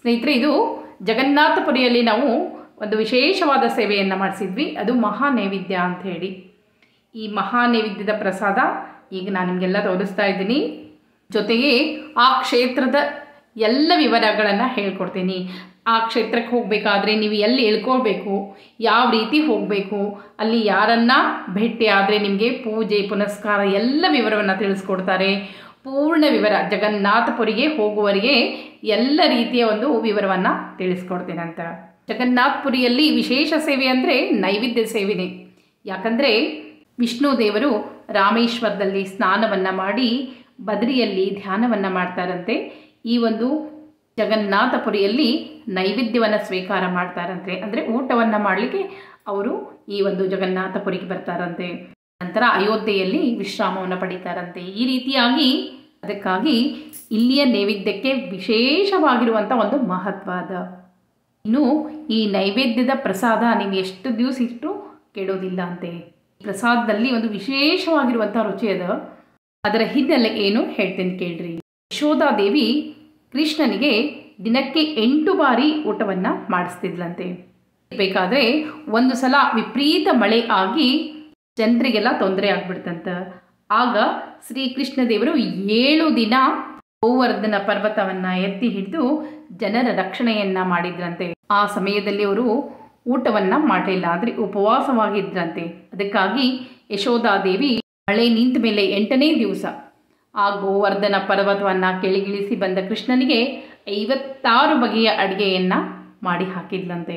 ಸ್ನೇಹಿತರೆ ಇದು ಜಗನ್ನಾಥಪುರಿಯಲ್ಲಿ ನಾವು ಒಂದು ವಿಶೇಷವಾದ ಸೇವೆಯನ್ನು ಮಾಡಿಸಿದ್ವಿ ಅದು ಮಹಾ ನೈವೇದ್ಯ ಅಂತ ಹೇಳಿ ಈ ಮಹಾ ನೈವೇದ್ಯದ ಪ್ರಸಾದ ಈಗ ನಾನು ನಿಮಗೆಲ್ಲ ತೋರಿಸ್ತಾ ಇದ್ದೀನಿ ಜೊತೆಗೆ ಆ ಕ್ಷೇತ್ರದ ಎಲ್ಲ ವಿವರಗಳನ್ನು ಹೇಳ್ಕೊಡ್ತೀನಿ ಆ ಕ್ಷೇತ್ರಕ್ಕೆ ಹೋಗಬೇಕಾದ್ರೆ ನೀವು ಎಲ್ಲಿ ಇಳ್ಕೊಳ್ಬೇಕು ಯಾವ ರೀತಿ ಹೋಗಬೇಕು ಅಲ್ಲಿ ಯಾರನ್ನ ಭೇಟಿ ಆದರೆ ನಿಮಗೆ ಪೂಜೆ ಪುನಸ್ಕಾರ ಎಲ್ಲ ವಿವರವನ್ನು ತಿಳಿಸ್ಕೊಡ್ತಾರೆ ಪೂರ್ಣ ವಿವರ ಜಗನ್ನಾಥಪುರಿಗೆ ಹೋಗುವವರಿಗೆ ಎಲ್ಲ ರೀತಿಯ ಒಂದು ವಿವರವನ್ನು ತಿಳಿಸ್ಕೊಡ್ತೀನಂತ ಜಗನ್ನಾಥಪುರಿಯಲ್ಲಿ ವಿಶೇಷ ಸೇವೆ ಅಂದರೆ ನೈವೇದ್ಯ ಸೇವೆನೇ ಯಾಕಂದರೆ ವಿಷ್ಣು ದೇವರು ರಾಮೇಶ್ವರದಲ್ಲಿ ಸ್ನಾನವನ್ನು ಮಾಡಿ ಬದರಿಯಲ್ಲಿ ಧ್ಯಾನವನ್ನು ಮಾಡ್ತಾರಂತೆ ಈ ಒಂದು ಜಗನ್ನಾಥಪುರಿಯಲ್ಲಿ ನೈವೇದ್ಯವನ್ನು ಸ್ವೀಕಾರ ಮಾಡ್ತಾರಂತೆ ಅಂದರೆ ಊಟವನ್ನು ಮಾಡಲಿಕ್ಕೆ ಅವರು ಈ ಒಂದು ಜಗನ್ನಾಥಪುರಿಗೆ ಬರ್ತಾರಂತೆ ನಂತರ ಅಯೋಧ್ಯೆಯಲ್ಲಿ ವಿಶ್ರಾಮವನ್ನು ಪಡಿತಾರಂತೆ ಈ ರೀತಿಯಾಗಿ ಅದಕ್ಕಾಗಿ ಇಲ್ಲಿಯ ನೈವೇದ್ಯಕ್ಕೆ ವಿಶೇಷವಾಗಿರುವಂಥ ಒಂದು ಮಹತ್ವ ಅದ ಇನ್ನು ಈ ನೈವೇದ್ಯದ ಪ್ರಸಾದ ನೀವು ಎಷ್ಟು ದಿವಸ ಇಟ್ಟು ಕೆಡೋದಿಲ್ಲ ಅಂತೆ ಪ್ರಸಾದದಲ್ಲಿ ಒಂದು ವಿಶೇಷವಾಗಿರುವಂಥ ರುಚಿ ಅದ ಅದರ ಹಿನ್ನೆಲೆ ಏನು ಹೇಳ್ತೇನೆ ಕೇಳ್ರಿ ಯಶೋಧಾದೇವಿ ಕೃಷ್ಣನಿಗೆ ದಿನಕ್ಕೆ ಎಂಟು ಬಾರಿ ಊಟವನ್ನು ಮಾಡಿಸ್ತಿದ್ಲಂತೆ ಬೇಕಾದರೆ ಒಂದು ಸಲ ವಿಪರೀತ ಮಳೆ ಆಗಿ ಜನರಿಗೆಲ್ಲ ತೊಂದರೆ ಆಗ್ಬಿಡ್ತಂತ ಆಗ ಶ್ರೀಕೃಷ್ಣ ದೇವರು ಏಳು ದಿನ ಗೋವರ್ಧನ ಪರ್ವತವನ್ನು ಎತ್ತಿ ಹಿಡಿದು ಜನರ ರಕ್ಷಣೆಯನ್ನ ಮಾಡಿದ್ರಂತೆ ಆ ಸಮಯದಲ್ಲಿ ಅವರು ಊಟವನ್ನು ಮಾಡಲಿಲ್ಲ ಅಂದರೆ ಉಪವಾಸವಾಗಿದ್ರಂತೆ ಅದಕ್ಕಾಗಿ ಯಶೋಧಾದೇವಿ ಮಳೆ ನಿಂತ ಮೇಲೆ ಎಂಟನೇ ದಿವಸ ಆ ಗೋವರ್ಧನ ಪರ್ವತವನ್ನು ಕೆಳಗಿಳಿಸಿ ಬಂದ ಕೃಷ್ಣನಿಗೆ ಐವತ್ತಾರು ಬಗೆಯ ಅಡುಗೆಯನ್ನು ಮಾಡಿ ಹಾಕಿದ್ಲಂತೆ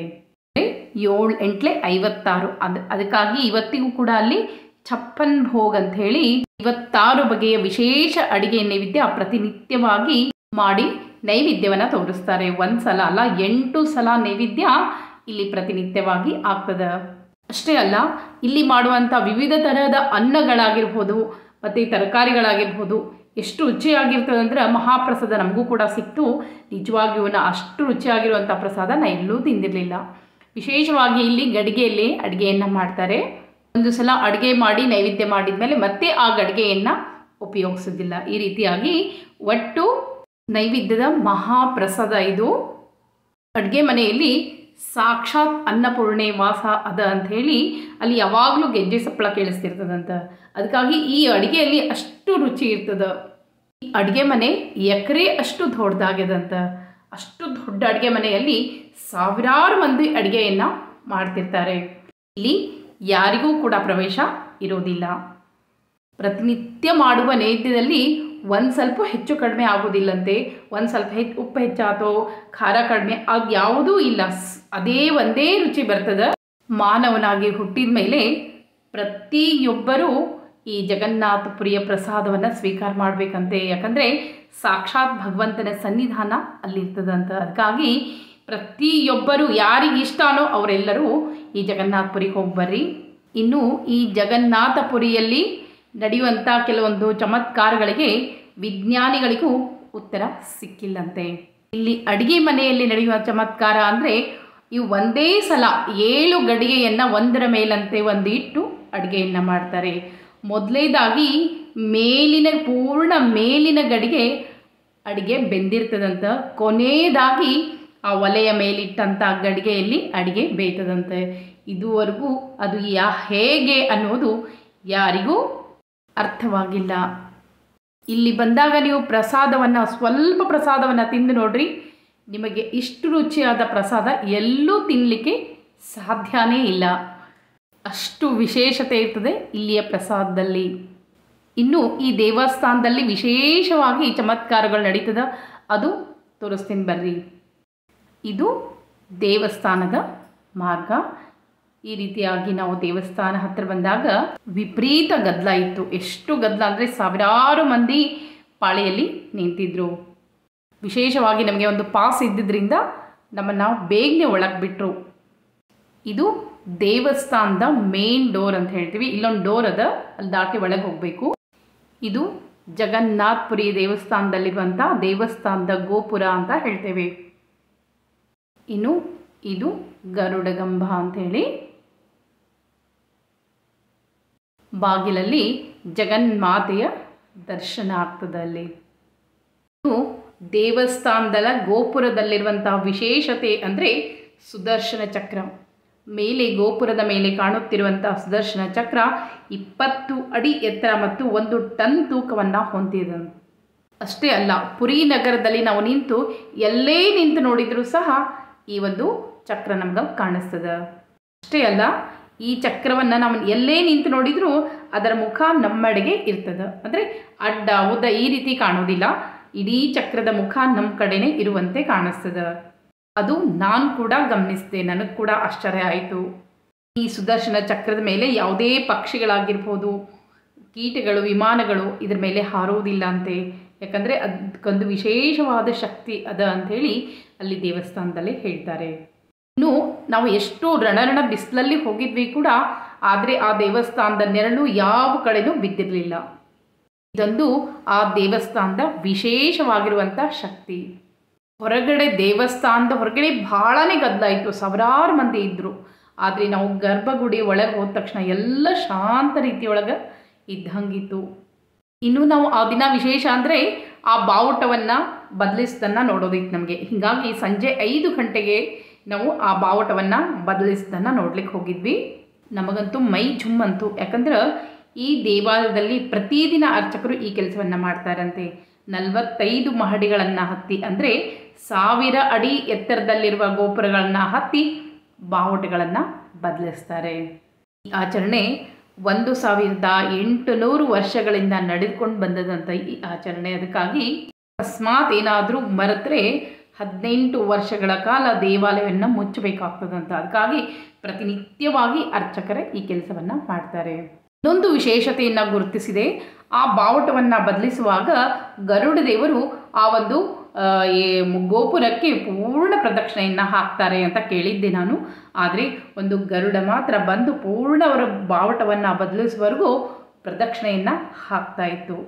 ಏಳು ಎಂಟ್ಲೆ ಐವತ್ತಾರು ಅದು ಅದಕ್ಕಾಗಿ ಇವತ್ತಿಗೂ ಕೂಡ ಅಲ್ಲಿ ಛಪ್ಪನ್ ಭೋಗ್ ಅಂತ ಹೇಳಿ ಇವತ್ತಾರು ಬಗೆಯ ವಿಶೇಷ ಅಡಿಗೆ ನೈವೇದ್ಯ ಪ್ರತಿನಿತ್ಯವಾಗಿ ಮಾಡಿ ನೈವೇದ್ಯವನ್ನು ತೋರಿಸ್ತಾರೆ ಒಂದು ಸಲ ಅಲ್ಲ ಎಂಟು ಸಲ ನೈವೇದ್ಯ ಇಲ್ಲಿ ಪ್ರತಿನಿತ್ಯವಾಗಿ ಆಗ್ತದ ಅಷ್ಟೇ ಅಲ್ಲ ಇಲ್ಲಿ ಮಾಡುವಂಥ ವಿವಿಧ ತರಹದ ಅನ್ನಗಳಾಗಿರ್ಬೋದು ಮತ್ತು ತರಕಾರಿಗಳಾಗಿರ್ಬೋದು ಎಷ್ಟು ರುಚಿಯಾಗಿರ್ತದೆ ಅಂದ್ರೆ ಮಹಾಪ್ರಸಾದ ನಮಗೂ ಕೂಡ ಸಿಕ್ತು ನಿಜವಾಗಿಯೂ ನಾ ಅಷ್ಟು ರುಚಿಯಾಗಿರುವಂಥ ಪ್ರಸಾದ ನಾ ಎಲ್ಲೂ ತಿಂದಿರಲಿಲ್ಲ ವಿಶೇಷವಾಗಿ ಇಲ್ಲಿ ಗಡಿಗೆಯಲ್ಲಿ ಅಡುಗೆಯನ್ನು ಮಾಡ್ತಾರೆ ಒಂದು ಸಲ ಅಡುಗೆ ಮಾಡಿ ನೈವೇದ್ಯ ಮಾಡಿದ ಮೇಲೆ ಮತ್ತೆ ಆ ಗಡಿಗೆಯನ್ನು ಉಪಯೋಗಿಸೋದಿಲ್ಲ ಈ ರೀತಿಯಾಗಿ ಒಟ್ಟು ನೈವೇದ್ಯದ ಮಹಾಪ್ರಸಾದ ಇದು ಅಡುಗೆ ಮನೆಯಲ್ಲಿ ಸಾಕ್ಷಾತ್ ಅನ್ನಪೂರ್ಣೆ ವಾಸ ಅದ ಅಂತ ಹೇಳಿ ಅಲ್ಲಿ ಯಾವಾಗಲೂ ಗೆಜ್ಜೆ ಸಪ್ಪಳ ಕೇಳಿಸ್ತಿರ್ತದಂತ ಅದಕ್ಕಾಗಿ ಈ ಅಡುಗೆಯಲ್ಲಿ ಅಷ್ಟು ರುಚಿ ಇರ್ತದ ಈ ಅಡುಗೆ ಮನೆ ಎಕರೆ ಅಷ್ಟು ದೊಡ್ಡದಾಗ್ಯದಂತ ಅಷ್ಟು ದೊಡ್ಡ ಅಡುಗೆ ಮನೆಯಲ್ಲಿ ಸಾವಿರಾರು ಮಂದಿ ಅಡುಗೆಯನ್ನು ಮಾಡ್ತಿರ್ತಾರೆ ಇಲ್ಲಿ ಯಾರಿಗೂ ಕೂಡ ಪ್ರವೇಶ ಇರೋದಿಲ್ಲ ಪ್ರತಿನಿತ್ಯ ಮಾಡುವ ನೈವೇದ್ಯದಲ್ಲಿ ಒಂದು ಸ್ವಲ್ಪ ಹೆಚ್ಚು ಕಡಿಮೆ ಆಗೋದಿಲ್ಲಂತೆ ಒಂದು ಸ್ವಲ್ಪ ಹೆಚ್ಚು ಉಪ್ಪು ಹೆಚ್ಚಾತೋ ಖಾರ ಕಡಿಮೆ ಅದು ಯಾವುದೂ ಇಲ್ಲ ಸ್- ಅದೇ ಒಂದೇ ರುಚಿ ಬರ್ತದೆ ಮಾನವನಾಗಿ ಹುಟ್ಟಿದ ಮೇಲೆ ಪ್ರತಿಯೊಬ್ಬರೂ ಈ ಜಗನ್ನಾಥಪುರಿಯ ಪ್ರಸಾದವನ್ನು ಸ್ವೀಕಾರ ಮಾಡಬೇಕಂತೆ ಯಾಕಂದರೆ ಸಾಕ್ಷಾತ್ ಭಗವಂತನ ಸನ್ನಿಧಾನ ಅಲ್ಲಿರ್ತದಂತ ಅದಕ್ಕಾಗಿ ಪ್ರತಿಯೊಬ್ಬರು ಯಾರಿಗೆ ಇಷ್ಟನೋ ಅವರೆಲ್ಲರೂ ಈ ಜಗನ್ನಾಥಪುರಿಗೆ ಹೋಗಿ ಬರ್ರಿ ಇನ್ನು ಈ ಜಗನ್ನಾಥಪುರಿಯಲ್ಲಿ ನಡೆಯುವಂಥ ಕೆಲವೊಂದು ಚಮತ್ಕಾರಗಳಿಗೆ ವಿಜ್ಞಾನಿಗಳಿಗೂ ಉತ್ತರ ಸಿಕ್ಕಿಲ್ಲಂತೆ ಇಲ್ಲಿ ಅಡಿಗೆ ಮನೆಯಲ್ಲಿ ನಡೆಯುವ ಚಮತ್ಕಾರ ಅಂದರೆ ಇವು ಒಂದೇ ಸಲ ಏಳು ಗಡಿಗೆಯನ್ನು ಒಂದರ ಮೇಲಂತೆ ಒಂದು ಇಟ್ಟು ಅಡುಗೆಯನ್ನು ಮಾಡ್ತಾರೆ ಮೊದಲೇದಾಗಿ ಮೇಲಿನ ಪೂರ್ಣ ಮೇಲಿನ ಗಡಿಗೆ ಅಡಿಗೆ ಬೆಂದಿರ್ತದಂತ ಕೊನೆಯದಾಗಿ ಆ ಒಲೆಯ ಮೇಲಿಟ್ಟಂಥ ಗಡಿಗೆಯಲ್ಲಿ ಅಡಿಗೆ ಬೇಯ್ತದಂತೆ ಇದುವರೆಗೂ ಅದು ಯಾ ಹೇಗೆ ಅನ್ನೋದು ಯಾರಿಗೂ ಅರ್ಥವಾಗಿಲ್ಲ ಇಲ್ಲಿ ಬಂದಾಗ ನೀವು ಪ್ರಸಾದವನ್ನು ಸ್ವಲ್ಪ ಪ್ರಸಾದವನ್ನು ತಿಂದು ನೋಡ್ರಿ ನಿಮಗೆ ಇಷ್ಟು ರುಚಿಯಾದ ಪ್ರಸಾದ ಎಲ್ಲೂ ತಿನ್ನಲಿಕ್ಕೆ ಸಾಧ್ಯನೇ ಇಲ್ಲ ಅಷ್ಟು ವಿಶೇಷತೆ ಇರ್ತದೆ ಇಲ್ಲಿಯ ಪ್ರಸಾದದಲ್ಲಿ ಇನ್ನು ಈ ದೇವಸ್ಥಾನದಲ್ಲಿ ವಿಶೇಷವಾಗಿ ಚಮತ್ಕಾರಗಳು ನಡೀತದ ಅದು ತೋರಿಸ್ತೀನಿ ಬರ್ರಿ ಇದು ದೇವಸ್ಥಾನದ ಮಾರ್ಗ ಈ ರೀತಿಯಾಗಿ ನಾವು ದೇವಸ್ಥಾನ ಹತ್ತಿರ ಬಂದಾಗ ವಿಪರೀತ ಗದ್ದಲ ಇತ್ತು ಎಷ್ಟು ಗದ್ದಲ ಅಂದರೆ ಸಾವಿರಾರು ಮಂದಿ ಪಾಳೆಯಲ್ಲಿ ನಿಂತಿದ್ರು ವಿಶೇಷವಾಗಿ ನಮಗೆ ಒಂದು ಪಾಸ್ ಇದ್ದಿದ್ದರಿಂದ ನಮ್ಮನ್ನು ಬೇಗನೆ ಒಳಗೆ ಬಿಟ್ಟರು ಇದು ದೇವಸ್ಥಾನದ ಮೇನ್ ಡೋರ್ ಅಂತ ಹೇಳ್ತೀವಿ ಇಲ್ಲೊಂದು ಡೋರ್ ಅದ ಅಲ್ಲಿ ದಾಟಿ ಒಳಗೆ ಹೋಗಬೇಕು ಇದು ಜಗನ್ನಾಥ್ಪುರಿ ದೇವಸ್ಥಾನದಲ್ಲಿರುವಂಥ ದೇವಸ್ಥಾನದ ಗೋಪುರ ಅಂತ ಹೇಳ್ತೇವೆ ಇನ್ನು ಇದು ಗರುಡಗಂಬ ಅಂಥೇಳಿ ಬಾಗಿಲಲ್ಲಿ ಜಗನ್ಮಾತೆಯ ದರ್ಶನ ಆಗ್ತದೆ ಅಲ್ಲಿ ಇನ್ನು ದೇವಸ್ಥಾನದ ಗೋಪುರದಲ್ಲಿರುವಂತಹ ವಿಶೇಷತೆ ಅಂದರೆ ಸುದರ್ಶನ ಚಕ್ರ ಮೇಲೆ ಗೋಪುರದ ಮೇಲೆ ಕಾಣುತ್ತಿರುವಂತಹ ಸುದರ್ಶನ ಚಕ್ರ ಇಪ್ಪತ್ತು ಅಡಿ ಎತ್ತರ ಮತ್ತು ಒಂದು ಟನ್ ತೂಕವನ್ನು ಹೊಂದಿದೆ ಅಷ್ಟೇ ಅಲ್ಲ ಪುರಿ ನಗರದಲ್ಲಿ ನಾವು ನಿಂತು ಎಲ್ಲೇ ನಿಂತು ನೋಡಿದರೂ ಸಹ ಈ ಒಂದು ಚಕ್ರ ನಮ್ಗೆ ಕಾಣಿಸ್ತದೆ ಅಷ್ಟೇ ಅಲ್ಲ ಈ ಚಕ್ರವನ್ನು ನಾವು ಎಲ್ಲೇ ನಿಂತು ನೋಡಿದರೂ ಅದರ ಮುಖ ನಮ್ಮಡೆಗೆ ಇರ್ತದೆ ಅಂದರೆ ಅಡ್ಡ ಉದ್ದ ಈ ರೀತಿ ಕಾಣೋದಿಲ್ಲ ಇಡೀ ಚಕ್ರದ ಮುಖ ನಮ್ಮ ಕಡೆನೇ ಇರುವಂತೆ ಕಾಣಿಸ್ತದೆ ಅದು ನಾನು ಕೂಡ ಗಮನಿಸಿದೆ ನನಗೆ ಕೂಡ ಆಶ್ಚರ್ಯ ಆಯಿತು ಈ ಸುದರ್ಶನ ಚಕ್ರದ ಮೇಲೆ ಯಾವುದೇ ಪಕ್ಷಿಗಳಾಗಿರ್ಬೋದು ಕೀಟಗಳು ವಿಮಾನಗಳು ಇದ್ರ ಮೇಲೆ ಹಾರೋದಿಲ್ಲ ಅಂತೆ ಯಾಕಂದರೆ ಅದಕ್ಕೊಂದು ವಿಶೇಷವಾದ ಶಕ್ತಿ ಅದ ಅಂಥೇಳಿ ಅಲ್ಲಿ ದೇವಸ್ಥಾನದಲ್ಲಿ ಹೇಳ್ತಾರೆ ಇನ್ನು ನಾವು ಎಷ್ಟು ರಣರಣ ಬಿಸಿಲಲ್ಲಿ ಹೋಗಿದ್ವಿ ಕೂಡ ಆದರೆ ಆ ದೇವಸ್ಥಾನದ ನೆರಳು ಯಾವ ಕಡೆನೂ ಬಿದ್ದಿರಲಿಲ್ಲ ಇದೊಂದು ಆ ದೇವಸ್ಥಾನದ ವಿಶೇಷವಾಗಿರುವಂಥ ಶಕ್ತಿ ಹೊರಗಡೆ ದೇವಸ್ಥಾನದ ಹೊರಗಡೆ ಭಾಳನೇ ಗದ್ದಲಾಯಿತು ಸಾವಿರಾರು ಮಂದಿ ಇದ್ದರು ಆದರೆ ನಾವು ಗರ್ಭಗುಡಿ ಒಳಗೆ ಹೋದ ತಕ್ಷಣ ಎಲ್ಲ ಶಾಂತ ರೀತಿಯೊಳಗೆ ಇದ್ದಂಗಿತ್ತು ಇನ್ನು ನಾವು ಆ ದಿನ ವಿಶೇಷ ಅಂದರೆ ಆ ಬಾವುಟವನ್ನು ಬದಲಿಸ್ದನ್ನು ನೋಡೋದಿತ್ತು ನಮಗೆ ಹೀಗಾಗಿ ಸಂಜೆ ಐದು ಗಂಟೆಗೆ ನಾವು ಆ ಬಾವುಟವನ್ನು ಬದಲಿಸ್ದನ್ನು ನೋಡ್ಲಿಕ್ಕೆ ಹೋಗಿದ್ವಿ ನಮಗಂತೂ ಮೈ ಜುಮ್ಮಂತು ಯಾಕಂದ್ರೆ ಈ ದೇವಾಲಯದಲ್ಲಿ ಪ್ರತಿದಿನ ಅರ್ಚಕರು ಈ ಕೆಲಸವನ್ನು ಮಾಡ್ತಾರಂತೆ ನಲವತ್ತೈದು ಮಹಡಿಗಳನ್ನು ಹತ್ತಿ ಅಂದರೆ ಸಾವಿರ ಅಡಿ ಎತ್ತರದಲ್ಲಿರುವ ಗೋಪುರಗಳನ್ನು ಹತ್ತಿ ಬಾವುಟಗಳನ್ನು ಬದಲಿಸ್ತಾರೆ ಈ ಆಚರಣೆ ಒಂದು ಸಾವಿರದ ಎಂಟುನೂರು ವರ್ಷಗಳಿಂದ ನಡೆದುಕೊಂಡು ಬಂದದಂತ ಈ ಆಚರಣೆ ಅದಕ್ಕಾಗಿ ಅಕಸ್ಮಾತ್ ಏನಾದರೂ ಮರೆತರೆ ಹದಿನೆಂಟು ವರ್ಷಗಳ ಕಾಲ ದೇವಾಲಯವನ್ನು ಮುಚ್ಚಬೇಕಾಗ್ತದಂತ ಅದಕ್ಕಾಗಿ ಪ್ರತಿನಿತ್ಯವಾಗಿ ಅರ್ಚಕರೇ ಈ ಕೆಲಸವನ್ನು ಮಾಡ್ತಾರೆ ಇನ್ನೊಂದು ವಿಶೇಷತೆಯನ್ನು ಗುರುತಿಸಿದೆ ಆ ಬಾವುಟವನ್ನು ಬದಲಿಸುವಾಗ ಗರುಡ ದೇವರು ಆ ಒಂದು ಆ, ಈ ಗೋಪುರಕ್ಕೆ ಪೂರ್ಣ ಪ್ರದಕ್ಷಿಣೆಯನ್ನು ಹಾಕ್ತಾರೆ ಅಂತ ಕೇಳಿದ್ದೆ ನಾನು ಆದರೆ ಒಂದು ಗರುಡ ಮಾತ್ರ ಬಂದು ಪೂರ್ಣ ಅವರ ಬಾವುಟವನ್ನು ಬದಲಿಸುವವರೆಗೂ ಪ್ರದಕ್ಷಿಣೆಯನ್ನು ಹಾಕ್ತಾ ಇತ್ತು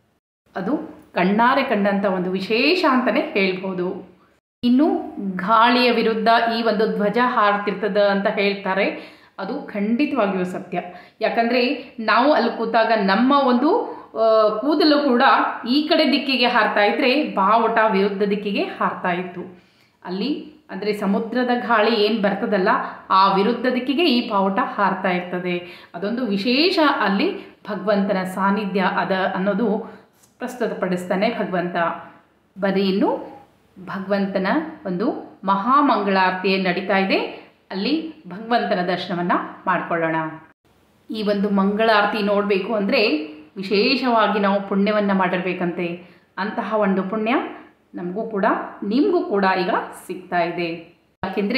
ಅದು ಕಣ್ಣಾರೆ ಕಂಡಂಥ ಒಂದು ವಿಶೇಷ ಅಂತಲೇ ಹೇಳ್ಬೋದು ಇನ್ನು ಗಾಳಿಯ ವಿರುದ್ಧ ಈ ಒಂದು ಧ್ವಜ ಹಾರ್ತಿರ್ತದ ಅಂತ ಹೇಳ್ತಾರೆ ಅದು ಖಂಡಿತವಾಗಿಯೂ ಸತ್ಯ ಯಾಕಂದರೆ ನಾವು ಅಲ್ಲಿ ಕೂತಾಗ ನಮ್ಮ ಒಂದು ಆ, ಕೂದಲು ಕೂಡ ಈ ಕಡೆ ದಿಕ್ಕಿಗೆ ಹಾರ್ತಾ ಇದ್ದರೆ ಬಾವುಟ ವಿರುದ್ಧ ದಿಕ್ಕಿಗೆ ಹಾರ್ತಾ ಇತ್ತು ಅಲ್ಲಿ ಅಂದರೆ ಸಮುದ್ರದ ಗಾಳಿ ಏನು ಬರ್ತದಲ್ಲ ಆ ವಿರುದ್ಧ ದಿಕ್ಕಿಗೆ ಈ ಬಾವುಟ ಹಾರ್ತಾ ಇರ್ತದೆ ಅದೊಂದು ವಿಶೇಷ ಅಲ್ಲಿ ಭಗವಂತನ ಸಾನ್ನಿಧ್ಯ ಅದ ಅನ್ನೋದು ಪ್ರಸ್ತುತಪಡಿಸ್ತಾನೆ ಭಗವಂತ ಬರೀ ಇನ್ನು ಭಗವಂತನ ಒಂದು ಮಹಾಮಂಗಳಾರತಿ ನಡೀತಾ ಇದೆ ಅಲ್ಲಿ ಭಗವಂತನ ದರ್ಶನವನ್ನು ಮಾಡಿಕೊಳ್ಳೋಣ ಈ ಒಂದು ಮಂಗಳಾರತಿ ನೋಡಬೇಕು ಅಂದರೆ ವಿಶೇಷವಾಗಿ ನಾವು ಪುಣ್ಯವನ್ನು ಮಾಡಿರ್ಬೇಕಂತೆ ಅಂತಹ ಒಂದು ಪುಣ್ಯ ನಮಗೂ ಕೂಡ ನಿಮಗೂ ಕೂಡ ಈಗ ಸಿಗ್ತಾ ಇದೆ ಯಾಕೆಂದರೆ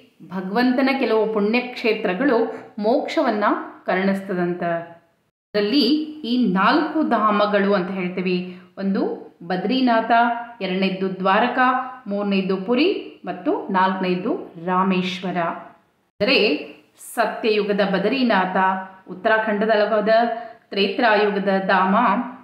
ಭಗವಂತನ ಕೆಲವು ಪುಣ್ಯಕ್ಷೇತ್ರಗಳು ಮೋಕ್ಷವನ್ನು ಕರುಣಿಸ್ತದಂತ ಅದರಲ್ಲಿ ಈ ನಾಲ್ಕು ಧಾಮಗಳು ಅಂತ ಹೇಳ್ತೀವಿ ಒಂದು ಬದ್ರಿನಾಥ ಎರಡನೇದ್ದು ದ್ವಾರಕ ಮೂರನೇದ್ದು ಪುರಿ ಮತ್ತು ನಾಲ್ಕನೇದ್ದು ರಾಮೇಶ್ವರ ಅಂದರೆ ಸತ್ಯಯುಗದ ಬದರಿನಾಥ ಉತ್ತರಾಖಂಡದೊಳಗದ ತ್ರೇತ್ರಾಯುಗದ ಧಾಮ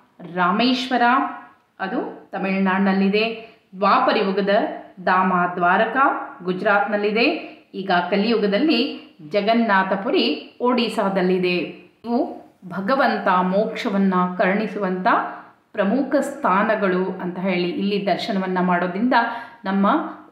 ರಾಮೇಶ್ವರ ಅದು ತಮಿಳುನಾಡಿನಲ್ಲಿದೆ ದ್ವಾಪರ ಯುಗದ ಧಾಮ ದ್ವಾರಕ ಗುಜರಾತ್ನಲ್ಲಿದೆ ಈಗ ಕಲಿಯುಗದಲ್ಲಿ ಜಗನ್ನಾಥಪುರಿ ಒಡಿಸಾದಲ್ಲಿದೆ ಇವು ಭಗವಂತ ಮೋಕ್ಷವನ್ನು ಕರುಣಿಸುವಂಥ ಪ್ರಮುಖ ಸ್ಥಾನಗಳು ಅಂತ ಹೇಳಿ ಇಲ್ಲಿ ದರ್ಶನವನ್ನು ಮಾಡೋದ್ರಿಂದ ನಮ್ಮ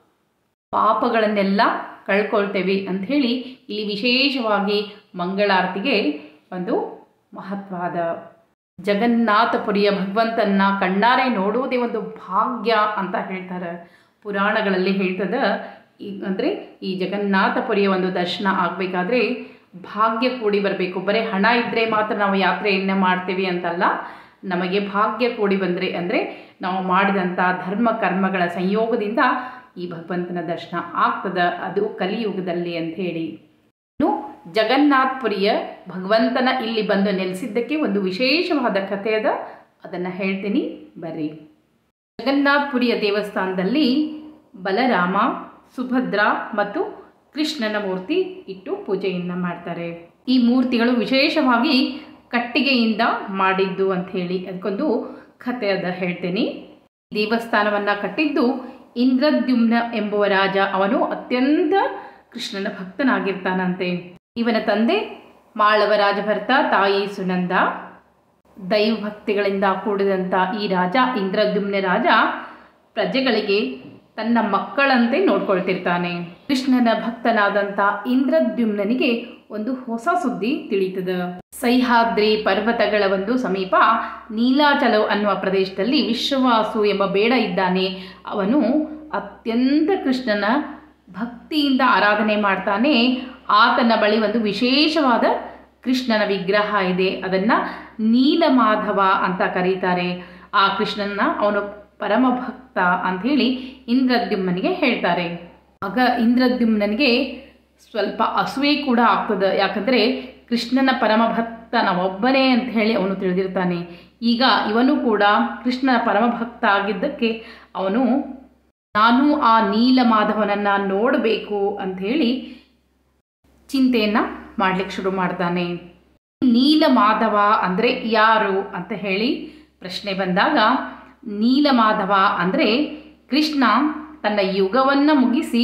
ಪಾಪಗಳನ್ನೆಲ್ಲ ಕಳ್ಕೊಳ್ತೇವೆ ಅಂಥೇಳಿ ಇಲ್ಲಿ ವಿಶೇಷವಾಗಿ ಮಂಗಳಾರತಿಗೆ ಒಂದು ಮಹತ್ವದ ಜಗನ್ನಾಥಪುರಿಯ ಭಗವಂತನ ಕಣ್ಣಾರೆ ನೋಡುವುದೇ ಒಂದು ಭಾಗ್ಯ ಅಂತ ಹೇಳ್ತಾರೆ ಪುರಾಣಗಳಲ್ಲಿ ಹೇಳ್ತದೆ ಈ ಅಂದರೆ ಈ ಜಗನ್ನಾಥಪುರಿಯ ಒಂದು ದರ್ಶನ ಆಗಬೇಕಾದ್ರೆ ಭಾಗ್ಯ ಕೂಡಿ ಬರಬೇಕು ಬರೀ ಹಣ ಇದ್ದರೆ ಮಾತ್ರ ನಾವು ಯಾತ್ರೆಯನ್ನು ಮಾಡ್ತೀವಿ ಅಂತಲ್ಲ ನಮಗೆ ಭಾಗ್ಯ ಕೂಡಿ ಬಂದರೆ ಅಂದರೆ ನಾವು ಮಾಡಿದಂಥ ಧರ್ಮ ಕರ್ಮಗಳ ಸಂಯೋಗದಿಂದ ಈ ಭಗವಂತನ ದರ್ಶನ ಆಗ್ತದ ಅದು ಕಲಿಯುಗದಲ್ಲಿ ಅಂತ ಹೇಳಿ ಇನ್ನು ಜಗನ್ನಾಥ್ಪುರಿಯ ಭಗವಂತನ ಇಲ್ಲಿ ಬಂದು ನೆಲೆಸಿದ್ದಕ್ಕೆ ಒಂದು ವಿಶೇಷವಾದ ಕಥೆ ಅದ ಅದನ್ನು ಹೇಳ್ತೀನಿ ಬರ್ರಿ ಜಗನ್ನಾಥ್ಪುರಿಯ ದೇವಸ್ಥಾನದಲ್ಲಿ ಬಲರಾಮ ಸುಭದ್ರ ಮತ್ತು ಕೃಷ್ಣನ ಮೂರ್ತಿ ಇಟ್ಟು ಪೂಜೆಯನ್ನು ಮಾಡ್ತಾರೆ ಈ ಮೂರ್ತಿಗಳು ವಿಶೇಷವಾಗಿ ಕಟ್ಟಿಗೆಯಿಂದ ಮಾಡಿದ್ದು ಅಂತ ಹೇಳಿ ಅದಕ್ಕೊಂದು ಕಥೆ ಅದ ಹೇಳ್ತೇನೆ ದೇವಸ್ಥಾನವನ್ನು ಕಟ್ಟಿದ್ದು ಇಂದ್ರದ್ಯುಮ್ನ ಎಂಬುವ ರಾಜ ಅವನು ಅತ್ಯಂತ ಕೃಷ್ಣನ ಭಕ್ತನಾಗಿರ್ತಾನಂತೆ ಇವನ ತಂದೆ ಮಾಳವ ರಾಜಭರ್ತ ತಾಯಿ ಸುನಂದ ದೈವ ಭಕ್ತಿಗಳಿಂದ ಕೂಡಿದಂಥ ಈ ರಾಜ ಇಂದ್ರದ್ಯುಮ್ನ ರಾಜ ಪ್ರಜೆಗಳಿಗೆ ತನ್ನ ಮಕ್ಕಳಂತೆ ನೋಡ್ಕೊಳ್ತಿರ್ತಾನೆ ಕೃಷ್ಣನ ಭಕ್ತನಾದಂಥ ಇಂದ್ರದ್ಯುಮ್ನನಿಗೆ ಒಂದು ಹೊಸ ಸುದ್ದಿ ತಿಳಿತದ ಸಹ್ಯಾದ್ರಿ ಪರ್ವತಗಳ ಒಂದು ಸಮೀಪ ನೀಲಾಚಲ ಅನ್ನುವ ಪ್ರದೇಶದಲ್ಲಿ ವಿಶ್ವವಾಸು ಎಂಬ ಬೇಡ ಇದ್ದಾನೆ ಅವನು ಅತ್ಯಂತ ಕೃಷ್ಣನ ಭಕ್ತಿಯಿಂದ ಆರಾಧನೆ ಮಾಡ್ತಾನೆ ಆತನ ಬಳಿ ಒಂದು ವಿಶೇಷವಾದ ಕೃಷ್ಣನ ವಿಗ್ರಹ ಇದೆ ಅದನ್ನು ನೀಲಮಾಧವ ಅಂತ ಕರೀತಾರೆ ಆ ಕೃಷ್ಣನ ಅವನು ಪರಮ ಭಕ್ತ ಅಂಥೇಳಿ ಇಂದ್ರದ್ಯುಮ್ನನಿಗೆ ಹೇಳ್ತಾರೆ ಆಗ ಇಂದ್ರದ್ಯುಮ್ನನಿಗೆ ಸ್ವಲ್ಪ ಅಸೂಯೆ ಕೂಡ ಆಗ್ತದೆ ಯಾಕಂದರೆ ಕೃಷ್ಣನ ಪರಮ ಭಕ್ತ ನಾವೊಬ್ಬನೇ ಅಂತ ಹೇಳಿ ಅವನು ತಿಳಿದಿರ್ತಾನೆ ಈಗ ಇವನು ಕೂಡ ಕೃಷ್ಣನ ಪರಮ ಭಕ್ತ ಆಗಿದ್ದಕ್ಕೆ ಅವನು ನಾನು ಆ ನೀಲಮಾಧವನನ್ನು ನೋಡಬೇಕು ಅಂಥೇಳಿ ಚಿಂತೆಯನ್ನು ಮಾಡಲಿಕ್ಕೆ ಶುರು ಮಾಡ್ತಾನೆ ನೀಲಮಾಧವ ಅಂದರೆ ಯಾರು ಅಂತ ಹೇಳಿ ಪ್ರಶ್ನೆ ಬಂದಾಗ ನೀಲಮಾಧವ ಅಂದರೆ ಕೃಷ್ಣ ತನ್ನ ಯುಗವನ್ನು ಮುಗಿಸಿ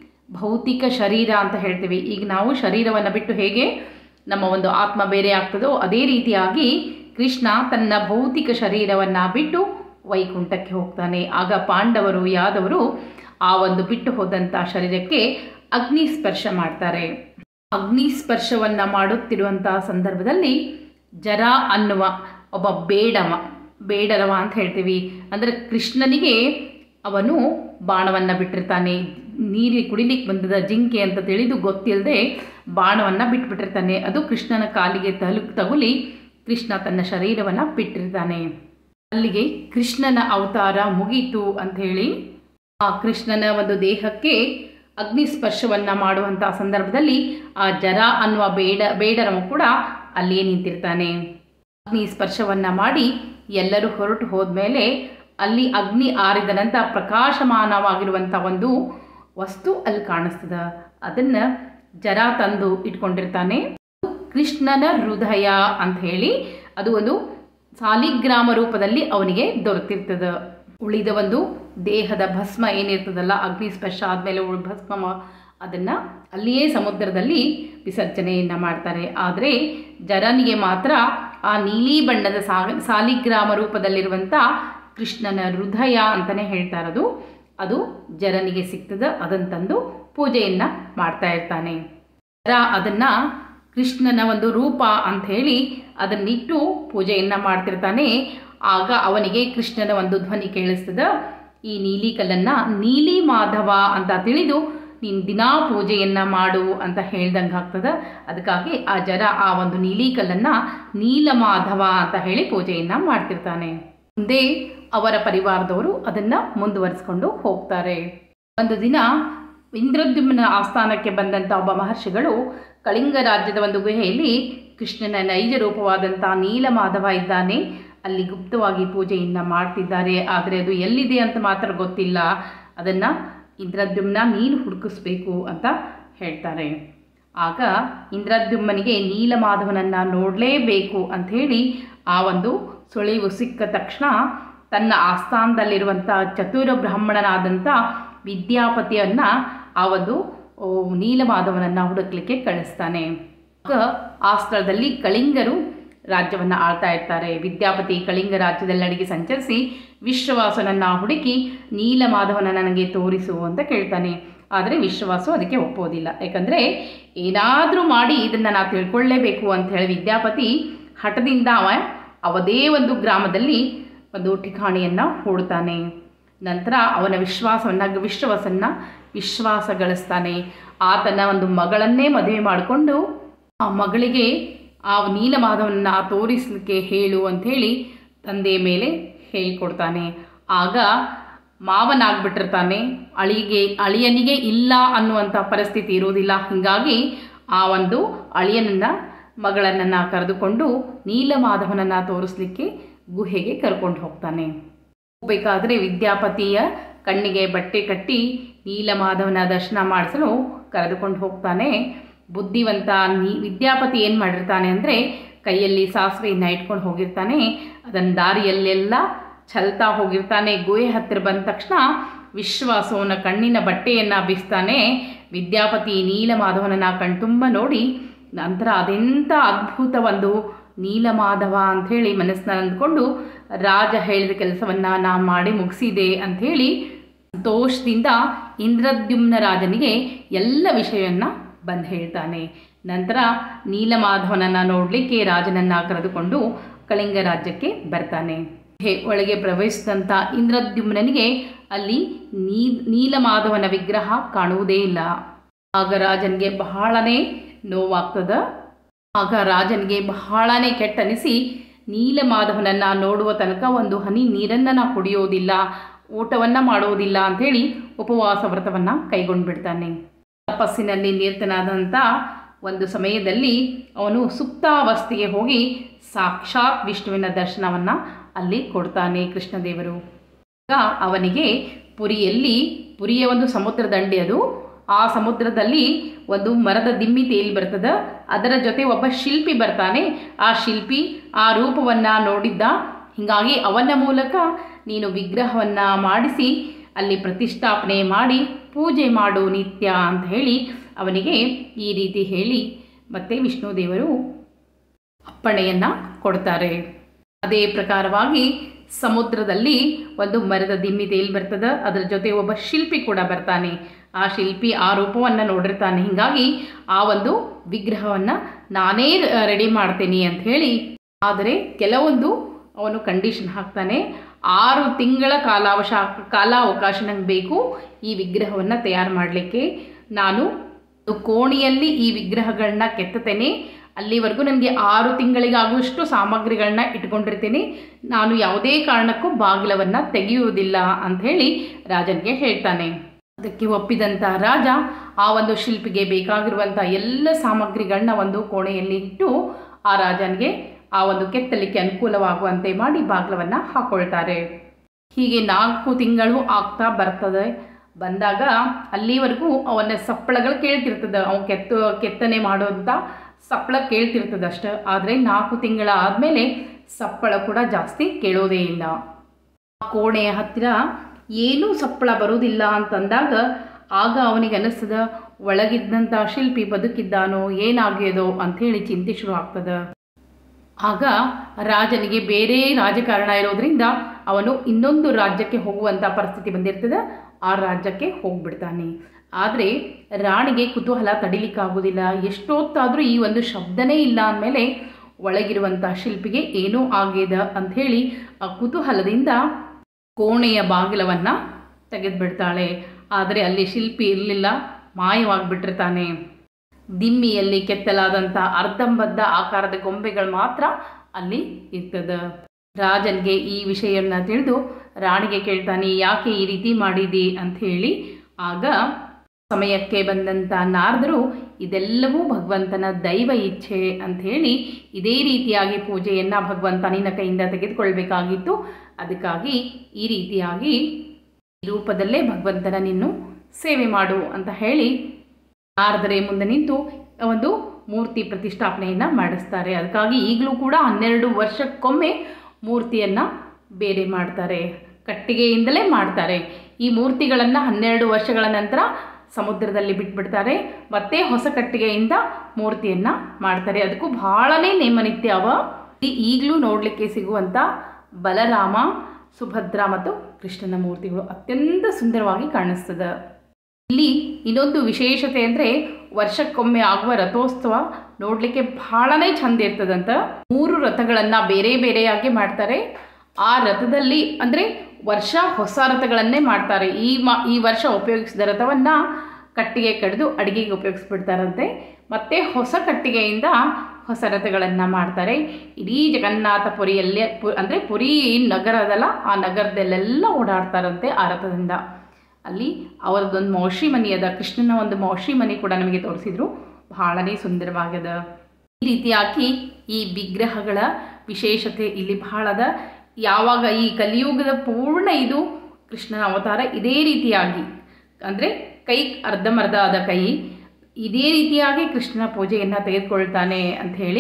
ಭೌತಿಕ ಶರೀರ ಅಂತ ಹೇಳ್ತೀವಿ ಈಗ ನಾವು ಶರೀರವನ್ನು ಬಿಟ್ಟು ಹೇಗೆ ನಮ್ಮ ಒಂದು ಆತ್ಮ ಬೇರೆ ಆಗ್ತದೋ ಅದೇ ರೀತಿಯಾಗಿ ಕೃಷ್ಣ ತನ್ನ ಭೌತಿಕ ಶರೀರವನ್ನು ಬಿಟ್ಟು ವೈಕುಂಠಕ್ಕೆ ಹೋಗ್ತಾನೆ ಆಗ ಪಾಂಡವರು ಯಾದವರು ಆ ಒಂದು ಬಿಟ್ಟು ಹೋದಂಥ ಶರೀರಕ್ಕೆ ಅಗ್ನಿ ಸ್ಪರ್ಶ ಮಾಡ್ತಾರೆ ಅಗ್ನಿ ಸ್ಪರ್ಶವನ್ನು ಮಾಡುತ್ತಿರುವಂಥ ಸಂದರ್ಭದಲ್ಲಿ ಜರ ಅನ್ನುವ ಒಬ್ಬ ಬೇಡವ ಬೇಡರವ ಅಂತ ಹೇಳ್ತೀವಿ ಅಂದರೆ ಕೃಷ್ಣನಿಗೆ ಅವನು ಬಾಣವನ್ನು ಬಿಟ್ಟಿರ್ತಾನೆ ನೀರಿಗೆ ಕುಡಿಲಿಕ್ಕೆ ಬಂದದ ಜಿಂಕೆ ಅಂತ ತಿಳಿದು ಗೊತ್ತಿಲ್ಲದೆ ಬಾಣವನ್ನು ಬಿಟ್ಬಿಟ್ಟಿರ್ತಾನೆ ಅದು ಕೃಷ್ಣನ ಕಾಲಿಗೆ ತಲು ತಗುಲಿ ಕೃಷ್ಣ ತನ್ನ ಶರೀರವನ್ನು ಬಿಟ್ಟಿರ್ತಾನೆ ಅಲ್ಲಿಗೆ ಕೃಷ್ಣನ ಅವತಾರ ಮುಗೀತು ಅಂಥೇಳಿ ಆ ಕೃಷ್ಣನ ಒಂದು ದೇಹಕ್ಕೆ ಅಗ್ನಿ ಸ್ಪರ್ಶವನ್ನು ಮಾಡುವಂಥ ಸಂದರ್ಭದಲ್ಲಿ ಆ ಜರ ಅನ್ನುವ ಬೇಡ ಬೇಡರವ ಕೂಡ ಅಲ್ಲಿಯೇ ನಿಂತಿರ್ತಾನೆ ಅಗ್ನಿ ಸ್ಪರ್ಶವನ್ನು ಮಾಡಿ ಎಲ್ಲರೂ ಹೊರಟು ಹೋದ್ಮೇಲೆ ಅಲ್ಲಿ ಅಗ್ನಿ ಆರಿದ ನಂತರ ಪ್ರಕಾಶಮಾನವಾಗಿರುವಂಥ ಒಂದು ವಸ್ತು ಅಲ್ಲಿ ಕಾಣಿಸ್ತದ ಅದನ್ನು ಜರ ತಂದು ಇಟ್ಕೊಂಡಿರ್ತಾನೆ ಕೃಷ್ಣನ ಹೃದಯ ಅಂತ ಹೇಳಿ ಅದು ಒಂದು ಸಾಲಿಗ್ರಾಮ ರೂಪದಲ್ಲಿ ಅವನಿಗೆ ದೊರೆತಿರ್ತದ ಉಳಿದ ಒಂದು ದೇಹದ ಭಸ್ಮ ಏನಿರ್ತದಲ್ಲ ಅಗ್ನಿ ಸ್ಪರ್ಶ ಆದಮೇಲೆ ಉಳ್ ಭಸ್ಮ ಅದನ್ನು ಅಲ್ಲಿಯೇ ಸಮುದ್ರದಲ್ಲಿ ವಿಸರ್ಜನೆಯನ್ನು ಮಾಡ್ತಾರೆ ಆದರೆ ಜರನಿಗೆ ಮಾತ್ರ ಆ ನೀಲಿ ಬಣ್ಣದ ಸಾ ಸಾಲಿಗ್ರಾಮ ರೂಪದಲ್ಲಿರುವಂಥ ಕೃಷ್ಣನ ಹೃದಯ ಅಂತಲೇ ಹೇಳ್ತಾರದು ಅದು ಜರನಿಗೆ ಸಿಗ್ತದ ಅದನ್ನು ತಂದು ಪೂಜೆಯನ್ನು ಮಾಡ್ತಾ ಇರ್ತಾನೆ ಜರ ಅದನ್ನು ಕೃಷ್ಣನ ಒಂದು ರೂಪ ಅಂತ ಹೇಳಿ ಅದನ್ನಿಟ್ಟು ಪೂಜೆಯನ್ನು ಮಾಡ್ತಿರ್ತಾನೆ ಆಗ ಅವನಿಗೆ ಕೃಷ್ಣನ ಒಂದು ಧ್ವನಿ ಕೇಳಿಸ್ತದ ಈ ನೀಲಿ ಕಲ್ಲನ್ನು ನೀಲಿ ಮಾಧವ ಅಂತ ತಿಳಿದು ನೀನು ದಿನಾ ಪೂಜೆಯನ್ನು ಮಾಡು ಅಂತ ಹೇಳ್ದಂಗೆ ಆಗ್ತದ ಅದಕ್ಕಾಗಿ ಆ ಜರ ಆ ಒಂದು ನೀಲಿ ಕಲ್ಲನ್ನು ನೀಲಮಾಧವ ಅಂತ ಹೇಳಿ ಪೂಜೆಯನ್ನು ಮಾಡ್ತಿರ್ತಾನೆ ಮುಂದೆ ಅವರ ಪರಿವಾರದವರು ಅದನ್ನು ಮುಂದುವರಿಸ್ಕೊಂಡು ಹೋಗ್ತಾರೆ ಒಂದು ದಿನ ಇಂದ್ರದ್ಯುಮ್ನ ಆಸ್ಥಾನಕ್ಕೆ ಬಂದಂಥ ಒಬ್ಬ ಮಹರ್ಷಿಗಳು ಕಳಿಂಗ ರಾಜ್ಯದ ಒಂದು ಗುಹೆಯಲ್ಲಿ ಕೃಷ್ಣನ ನೈಜ ರೂಪವಾದಂಥ ನೀಲಮಾಧವ ಇದ್ದಾನೆ ಅಲ್ಲಿ ಗುಪ್ತವಾಗಿ ಪೂಜೆಯನ್ನು ಮಾಡ್ತಿದ್ದಾರೆ ಆದರೆ ಅದು ಎಲ್ಲಿದೆ ಅಂತ ಮಾತ್ರ ಗೊತ್ತಿಲ್ಲ ಅದನ್ನು ಇಂದ್ರದ್ಯುಮ್ನ ನೀನು ಹುಡುಕಿಸ್ಬೇಕು ಅಂತ ಹೇಳ್ತಾರೆ ಆಗ ಇಂದ್ರದ್ಯುಮ್ನಿಗೆ ನೀಲಮಾಧವನನ್ನು ನೋಡಲೇಬೇಕು ಅಂಥೇಳಿ ಆ ಒಂದು ಸುಳಿವು ಸಿಕ್ಕ ತಕ್ಷಣ ತನ್ನ ಆಸ್ಥಾನದಲ್ಲಿರುವಂಥ ಚತುರ ಬ್ರಾಹ್ಮಣನಾದಂಥ ವಿದ್ಯಾಪತಿಯನ್ನು ಆ ಒಂದು ಓ, ನೀಲಮಾಧವನನ್ನು ಹುಡುಕ್ಲಿಕ್ಕೆ ಕಳಿಸ್ತಾನೆ ಆಗ ಆ ಸ್ಥಳದಲ್ಲಿ ಕಳಿಂಗರು ರಾಜ್ಯವನ್ನು ಆಳ್ತಾ ಇರ್ತಾರೆ ವಿದ್ಯಾಪತಿ ಕಳಿಂಗ ರಾಜ್ಯದೆಲ್ಲಡಿಗೆ ಸಂಚರಿಸಿ ವಿಶ್ವವಾಸನನ್ನು ಹುಡುಕಿ ನೀಲಮಾಧವನ ನನಗೆ ತೋರಿಸು ಅಂತ ಕೇಳ್ತಾನೆ ಆದರೆ ವಿಶ್ವವಾಸು ಅದಕ್ಕೆ ಒಪ್ಪೋದಿಲ್ಲ ಯಾಕಂದರೆ ಏನಾದರೂ ಮಾಡಿ ಇದನ್ನು ನಾವು ತಿಳ್ಕೊಳ್ಳೇಬೇಕು ಅಂತ ಹೇಳಿ ವಿದ್ಯಾಪತಿ ಹಠದಿಂದ ಅವ ಅವದೇ ಒಂದು ಗ್ರಾಮದಲ್ಲಿ ಒಂದು ಠಿಕಾಣಿಯನ್ನು ಹೂಡ್ತಾನೆ ನಂತರ ಅವನ ವಿಶ್ವಾಸವನ್ನು ವಿಶ್ವಾಸನ್ನು ವಿಶ್ವಾಸ ಗಳಿಸ್ತಾನೆ ಆತನ ಒಂದು ಮಗಳನ್ನೇ ಮದುವೆ ಮಾಡಿಕೊಂಡು ಆ ಮಗಳಿಗೆ ಆ ನೀಲಮಾಧವನ್ನ ತೋರಿಸಲಿಕ್ಕೆ ಹೇಳು ಅಂಥೇಳಿ ತಂದೆ ಮೇಲೆ ಹೇಳಿಕೊಡ್ತಾನೆ ಆಗ ಮಾವನಾಗ್ಬಿಟ್ಟಿರ್ತಾನೆ ಅಳಿಗೆ ಅಳಿಯನಿಗೆ ಇಲ್ಲ ಅನ್ನುವಂಥ ಪರಿಸ್ಥಿತಿ ಇರುವುದಿಲ್ಲ ಹೀಗಾಗಿ ಆ ಒಂದು ಅಳಿಯನನ್ನು ಮಗಳನನ್ನು ಕರೆದುಕೊಂಡು ನೀಲಮಾಧವನನ್ನು ತೋರಿಸ್ಲಿಕ್ಕೆ ಗುಹೆಗೆ ಕರ್ಕೊಂಡು ಹೋಗ್ತಾನೆ ಹೋಗಬೇಕಾದ್ರೆ ವಿದ್ಯಾಪತಿಯ ಕಣ್ಣಿಗೆ ಬಟ್ಟೆ ಕಟ್ಟಿ ನೀಲಮಾಧವನ ದರ್ಶನ ಮಾಡಿಸಲು ಕರೆದುಕೊಂಡು ಹೋಗ್ತಾನೆ ಬುದ್ಧಿವಂತ ನೀ ವಿದ್ಯಾಪತಿ ಏನು ಮಾಡಿರ್ತಾನೆ ಅಂದರೆ ಕೈಯಲ್ಲಿ ಸಾಸಿವೆಯನ್ನು ಇಟ್ಕೊಂಡು ಹೋಗಿರ್ತಾನೆ ಅದನ್ನು ದಾರಿಯಲ್ಲೆಲ್ಲ ಛಲ್ತಾ ಹೋಗಿರ್ತಾನೆ ಗುಹೆ ಹತ್ತಿರ ಬಂದ ತಕ್ಷಣ ವಿಶ್ವಾಸವನ ಕಣ್ಣಿನ ಬಟ್ಟೆಯನ್ನು ಬೀಸ್ತಾನೆ ವಿದ್ಯಾಪತಿ ನೀಲಮಾಧವನನ್ನ ಕಣ್ತುಂಬ ನೋಡಿ ನಂತರ ಅದೆಂಥ ಅದ್ಭುತ ಒಂದು ನೀಲಮಾಧವ ಅಂಥೇಳಿ ಮನಸ್ಸಿನಲ್ಲಿ ಅಂದ್ಕೊಂಡು ರಾಜ ಹೇಳಿದ ಕೆಲಸವನ್ನು ನಾ ಮಾಡಿ ಮುಗಿಸಿದೆ ಅಂಥೇಳಿ ಸಂತೋಷದಿಂದ ಇಂದ್ರದ್ಯುಮ್ನ ರಾಜನಿಗೆ ಎಲ್ಲ ವಿಷಯವನ್ನು ಬಂದು ಹೇಳ್ತಾನೆ ನಂತರ ನೀಲಮಾಧವನನ್ನು ನೋಡಲಿಕ್ಕೆ ರಾಜನನ್ನು ಕರೆದುಕೊಂಡು ಕಳಿಂಗ ರಾಜ್ಯಕ್ಕೆ ಬರ್ತಾನೆ ಹೇ ಒಳಗೆ ಪ್ರವೇಶಿಸಿದಂಥ ಇಂದ್ರದ್ಯುಮ್ನನಿಗೆ ಅಲ್ಲಿ ನೀ ನೀಲಮಾಧವನ ವಿಗ್ರಹ ಕಾಣುವುದೇ ಇಲ್ಲ ಆಗ ರಾಜನಿಗೆ ಬಹಳನೇ ನೋವಾಗ್ತದ ಆಗ ರಾಜನಿಗೆ ಬಹಳನೇ ಕೆಟ್ಟನಿಸಿ ನೀಲಮಾಧವನನ್ನು ನೋಡುವ ತನಕ ಒಂದು ಹನಿ ನೀರನ್ನು ನಾ ಕುಡಿಯೋದಿಲ್ಲ ಊಟವನ್ನು ಮಾಡೋದಿಲ್ಲ ಅಂಥೇಳಿ ಉಪವಾಸ ವ್ರತವನ್ನು ಕೈಗೊಂಡು ಬಿಡ್ತಾನೆ ತಪಸ್ಸಿನಲ್ಲಿ ನಿರತನಾದಂಥ ಒಂದು ಸಮಯದಲ್ಲಿ ಅವನು ಸುಪ್ತಾವಸ್ಥೆಗೆ ಹೋಗಿ ಸಾಕ್ಷಾತ್ ವಿಷ್ಣುವಿನ ದರ್ಶನವನ್ನು ಅಲ್ಲಿ ಕೊಡ್ತಾನೆ ಕೃಷ್ಣದೇವರು ಆಗ ಅವನಿಗೆ ಪುರಿಯಲ್ಲಿ ಪುರಿಯ ಒಂದು ಸಮುದ್ರ ದಂಡೆ ಅದು ಆ ಸಮುದ್ರದಲ್ಲಿ ಒಂದು ಮರದ ದಿಮ್ಮಿ ತೇಲಿ ಬರ್ತದೆ ಅದರ ಜೊತೆ ಒಬ್ಬ ಶಿಲ್ಪಿ ಬರ್ತಾನೆ ಆ ಶಿಲ್ಪಿ ಆ ರೂಪವನ್ನು ನೋಡಿದ್ದ ಹೀಗಾಗಿ ಅವನ ಮೂಲಕ ನೀನು ವಿಗ್ರಹವನ್ನು ಮಾಡಿಸಿ ಅಲ್ಲಿ ಪ್ರತಿಷ್ಠಾಪನೆ ಮಾಡಿ ಪೂಜೆ ಮಾಡು ನಿತ್ಯ ಅಂತ ಹೇಳಿ ಅವನಿಗೆ ಈ ರೀತಿ ಹೇಳಿ ಮತ್ತೆ ವಿಷ್ಣು ದೇವರು ಅಪ್ಪಣೆಯನ್ನು ಕೊಡ್ತಾರೆ ಅದೇ ಪ್ರಕಾರವಾಗಿ ಸಮುದ್ರದಲ್ಲಿ ಒಂದು ಮರದ ದಿಮ್ಮಿ ತೇಲಿ ಬರ್ತದೆ ಅದರ ಜೊತೆ ಒಬ್ಬ ಶಿಲ್ಪಿ ಕೂಡ ಬರ್ತಾನೆ ಆ ಶಿಲ್ಪಿ ಆ ರೂಪವನ್ನು ನೋಡಿರ್ತಾನೆ ಹೀಗಾಗಿ ಆ ಒಂದು ವಿಗ್ರಹವನ್ನು ನಾನೇ ರೆಡಿ ಮಾಡ್ತೀನಿ ಅಂತ ಹೇಳಿ ಆದರೆ ಕೆಲವೊಂದು ಅವನು ಕಂಡೀಷನ್ ಹಾಕ್ತಾನೆ ಆರು ತಿಂಗಳ ಕಾಲಾವಶ ಕಾಲಾವಕಾಶ ನಂಗೆ ಬೇಕು ಈ ವಿಗ್ರಹವನ್ನು ತಯಾರು ಮಾಡಲಿಕ್ಕೆ ನಾನು ಕೋಣಿಯಲ್ಲಿ ಈ ವಿಗ್ರಹಗಳನ್ನ ಕೆತ್ತುತ್ತೇನೆ ಅಲ್ಲಿವರೆಗೂ ನನಗೆ ಆರು ತಿಂಗಳಿಗಾಗುವಷ್ಟು ಸಾಮಗ್ರಿಗಳನ್ನ ಇಟ್ಕೊಂಡಿರ್ತೀನಿ ನಾನು ಯಾವುದೇ ಕಾರಣಕ್ಕೂ ಬಾಗಿಲವನ್ನು ತೆಗೆಯುವುದಿಲ್ಲ ಅಂಥೇಳಿ ರಾಜನಿಗೆ ಹೇಳ್ತಾನೆ ಅದಕ್ಕೆ ಒಪ್ಪಿದಂಥ ರಾಜ ಆ ಒಂದು ಶಿಲ್ಪಿಗೆ ಬೇಕಾಗಿರುವಂಥ ಎಲ್ಲ ಸಾಮಗ್ರಿಗಳನ್ನ ಒಂದು ಕೋಣೆಯಲ್ಲಿ ಇಟ್ಟು ಆ ರಾಜನಿಗೆ ಆ ಒಂದು ಕೆತ್ತಲಿಕ್ಕೆ ಅನುಕೂಲವಾಗುವಂತೆ ಮಾಡಿ ಬಾಗಿಲವನ್ನು ಹಾಕೊಳ್ತಾರೆ ಹೀಗೆ ನಾಲ್ಕು ತಿಂಗಳು ಆಗ್ತಾ ಬರ್ತದೆ ಬಂದಾಗ ಅಲ್ಲಿವರೆಗೂ ಅವನ ಸಪ್ಪಳಗಳು ಕೇಳ್ತಿರ್ತದೆ ಅವನು ಕೆತ್ತು ಕೆತ್ತನೆ ಮಾಡೋಂಥ ಸಪ್ಪಳ ಕೇಳ್ತಿರ್ತದೆ ಅಷ್ಟೆ ಆದರೆ ನಾಲ್ಕು ತಿಂಗಳ ಆದಮೇಲೆ ಸಪ್ಪಳ ಕೂಡ ಜಾಸ್ತಿ ಕೇಳೋದೇ ಇಲ್ಲ ಆ ಕೋಣೆಯ ಹತ್ತಿರ ಏನೂ ಸಪ್ಪಳ ಬರೋದಿಲ್ಲ ಅಂತಂದಾಗ ಆಗ ಅವನಿಗೆ ಅನ್ನಿಸ್ತದ ಒಳಗಿದ್ದಂಥ ಶಿಲ್ಪಿ ಬದುಕಿದ್ದಾನೋ ಏನಾಗ್ಯದೋ ಅಂಥೇಳಿ ಚಿಂತೆ ಶುರು ಆಗ್ತದೆ ಆಗ ರಾಜನಿಗೆ ಬೇರೆ ರಾಜಕಾರಣ ಇರೋದ್ರಿಂದ ಅವನು ಇನ್ನೊಂದು ರಾಜ್ಯಕ್ಕೆ ಹೋಗುವಂಥ ಪರಿಸ್ಥಿತಿ ಬಂದಿರ್ತದೆ ಆ ರಾಜ್ಯಕ್ಕೆ ಹೋಗ್ಬಿಡ್ತಾನೆ ಆದರೆ ರಾಣಿಗೆ ಕುತೂಹಲ ತಡಿಲಿಕ್ಕಾಗೋದಿಲ್ಲ ಎಷ್ಟೊತ್ತಾದರೂ ಈ ಒಂದು ಶಬ್ದನೇ ಇಲ್ಲ ಅಂದಮೇಲೆ ಒಳಗಿರುವಂಥ ಶಿಲ್ಪಿಗೆ ಏನೂ ಆಗ್ಯದ ಅಂಥೇಳಿ ಆ ಕುತೂಹಲದಿಂದ ಕೋಣೆಯ ಬಾಗಿಲವನ್ನು ತೆಗೆದುಬಿಡ್ತಾಳೆ ಆದರೆ ಅಲ್ಲಿ ಶಿಲ್ಪಿ ಇರಲಿಲ್ಲ ಮಾಯವಾಗಿಬಿಟ್ಟಿರ್ತಾನೆ ದಿಮ್ಮಿಯಲ್ಲಿ ಕೆತ್ತಲಾದಂಥ ಅರ್ಧಂಬದ್ಧ ಆಕಾರದ ಗೊಂಬೆಗಳು ಮಾತ್ರ ಅಲ್ಲಿ ಇರ್ತದೆ ರಾಜನಿಗೆ ಈ ವಿಷಯವನ್ನು ತಿಳಿದು ರಾಣಿಗೆ ಕೇಳ್ತಾನೆ ಯಾಕೆ ಈ ರೀತಿ ಮಾಡಿದಿ ಅಂತ ಹೇಳಿ ಆಗ ಸಮಯಕ್ಕೆ ಬಂದಂಥ ನಾರದರು ಇದೆಲ್ಲವೂ ಭಗವಂತನ ದೈವ ಇಚ್ಛೆ ಅಂಥೇಳಿ ಇದೇ ರೀತಿಯಾಗಿ ಪೂಜೆಯನ್ನು ಭಗವಂತ ನಿನ್ನ ಕೈಯಿಂದ ತೆಗೆದುಕೊಳ್ಬೇಕಾಗಿತ್ತು ಅದಕ್ಕಾಗಿ ಈ ರೀತಿಯಾಗಿ ಈ ರೂಪದಲ್ಲೇ ಭಗವಂತನ ನಿನ್ನು ಸೇವೆ ಮಾಡು ಅಂತ ಹೇಳಿ ನಾರದರೆ ಮುಂದೆ ನಿಂತು ಒಂದು ಮೂರ್ತಿ ಪ್ರತಿಷ್ಠಾಪನೆಯನ್ನು ಮಾಡಿಸ್ತಾರೆ ಅದಕ್ಕಾಗಿ ಈಗಲೂ ಕೂಡ ಹನ್ನೆರಡು ವರ್ಷಕ್ಕೊಮ್ಮೆ ಮೂರ್ತಿಯನ್ನು ಬೇರೆ ಮಾಡ್ತಾರೆ ಕಟ್ಟಿಗೆಯಿಂದಲೇ ಮಾಡ್ತಾರೆ ಈ ಮೂರ್ತಿಗಳನ್ನು ಹನ್ನೆರಡು ವರ್ಷಗಳ ನಂತರ ಸಮುದ್ರದಲ್ಲಿ ಬಿಟ್ಬಿಡ್ತಾರೆ ಮತ್ತೆ ಹೊಸ ಕಟ್ಟಿಗೆಯಿಂದ ಮೂರ್ತಿಯನ್ನು ಮಾಡ್ತಾರೆ ಅದಕ್ಕೂ ಬಹಳನೇ ನೇಮನಿತ್ಯ ಅವ ಈಗಲೂ ನೋಡಲಿಕ್ಕೆ ಸಿಗುವಂಥ ಬಲರಾಮ ಸುಭದ್ರ ಮತ್ತು ಕೃಷ್ಣನ ಮೂರ್ತಿಗಳು ಅತ್ಯಂತ ಸುಂದರವಾಗಿ ಕಾಣಿಸ್ತದೆ ಇಲ್ಲಿ ಇನ್ನೊಂದು ವಿಶೇಷತೆ ಅಂದರೆ ವರ್ಷಕ್ಕೊಮ್ಮೆ ಆಗುವ ರಥೋತ್ಸವ ನೋಡಲಿಕ್ಕೆ ಬಹಳನೇ ಚಂದ ಇರ್ತದಂತ ಮೂರು ರಥಗಳನ್ನು ಬೇರೆ ಬೇರೆಯಾಗಿ ಮಾಡ್ತಾರೆ ಆ ರಥದಲ್ಲಿ ಅಂದರೆ ವರ್ಷ ಹೊಸ ರಥಗಳನ್ನೇ ಮಾಡ್ತಾರೆ ಈ ಮಾ ಈ ವರ್ಷ ಉಪಯೋಗಿಸಿದ ರಥವನ್ನು ಕಟ್ಟಿಗೆ ಕಡಿದು ಅಡುಗೆಗೆ ಉಪಯೋಗಿಸ್ಬಿಡ್ತಾರಂತೆ ಮತ್ತು ಹೊಸ ಕಟ್ಟಿಗೆಯಿಂದ ಹೊಸ ರಥಗಳನ್ನು ಮಾಡ್ತಾರೆ ಇಡೀ ಜಗನ್ನಾಥಪುರಿಯಲ್ಲಿ ಪು ಅಂದರೆ ಪುರಿ ನಗರದಲ್ಲ ಆ ನಗರದಲ್ಲೆಲ್ಲ ಓಡಾಡ್ತಾರಂತೆ ಆ ರಥದಿಂದ ಅಲ್ಲಿ ಅವರದ್ದೊಂದು ಮೌಶಿ ಮನಿ ಅದ ಕೃಷ್ಣನ ಒಂದು ಮೌಶಿ ಮನಿ ಕೂಡ ನಮಗೆ ತೋರಿಸಿದ್ರು ಬಹಳನೇ ಸುಂದರವಾಗ್ಯದ ಈ ರೀತಿಯಾಗಿ ಈ ವಿಗ್ರಹಗಳ ವಿಶೇಷತೆ ಇಲ್ಲಿ ಬಹಳದ ಯಾವಾಗ ಈ ಕಲಿಯುಗದ ಪೂರ್ಣ ಇದು ಕೃಷ್ಣನ ಅವತಾರ ಇದೇ ರೀತಿಯಾಗಿ ಅಂದರೆ ಕೈ ಅರ್ಧಮರ್ಧ ಆದ ಕೈ ಇದೇ ರೀತಿಯಾಗಿ ಕೃಷ್ಣನ ಪೂಜೆಯನ್ನು ತೆಗೆದುಕೊಳ್ತಾನೆ ಅಂಥೇಳಿ